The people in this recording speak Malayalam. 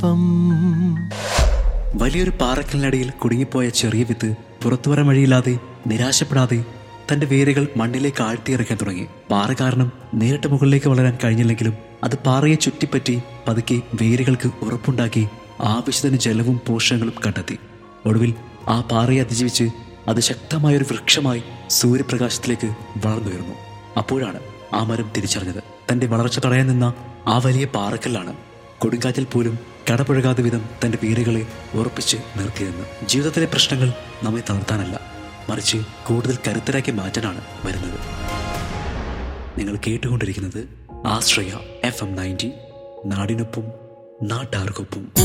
നാടിനൊപ്പം വലിയൊരു പാറക്കലിനടിയിൽ കുടുങ്ങിപ്പോയ ചെറിയ വിത്ത് പുറത്തുവരാൻ വഴിയില്ലാതെ നിരാശപ്പെടാതെ തന്റെ വേരുകൾ മണ്ണിലേക്ക് ആഴ്ത്തിയിറക്കാൻ തുടങ്ങി പാറ കാരണം നേരിട്ട് മുകളിലേക്ക് വളരാൻ കഴിഞ്ഞില്ലെങ്കിലും അത് പാറയെ ചുറ്റിപ്പറ്റി പതുക്കെ വേരുകൾക്ക് ഉറപ്പുണ്ടാക്കി ആവശ്യത്തിന് ജലവും പോഷകങ്ങളും കണ്ടെത്തി ഒടുവിൽ ആ പാറയെ അതിജീവിച്ച് അത് ശക്തമായൊരു വൃക്ഷമായി സൂര്യപ്രകാശത്തിലേക്ക് വളർന്നുയർന്നു അപ്പോഴാണ് ആ മരം തിരിച്ചറിഞ്ഞത് തന്റെ വളർച്ച തടയാൻ നിന്ന ആ വലിയ പാറക്കല്ലാണ് കൊടുങ്കാറ്റിൽ പോലും കടപുഴകാതെ വിധം തന്റെ വേരുകളെ ഉറപ്പിച്ച് നിർത്തിയെന്ന് ജീവിതത്തിലെ പ്രശ്നങ്ങൾ നമ്മെ തളർത്താനല്ല മറിച്ച് കൂടുതൽ കരുത്തരാക്കി മാറ്റാനാണ് വരുന്നത് നിങ്ങൾ കേട്ടുകൊണ്ടിരിക്കുന്നത് ആശ്രയ എഫ് എം നയൻറ്റി നാടിനൊപ്പം നാട്ടാർക്കൊപ്പം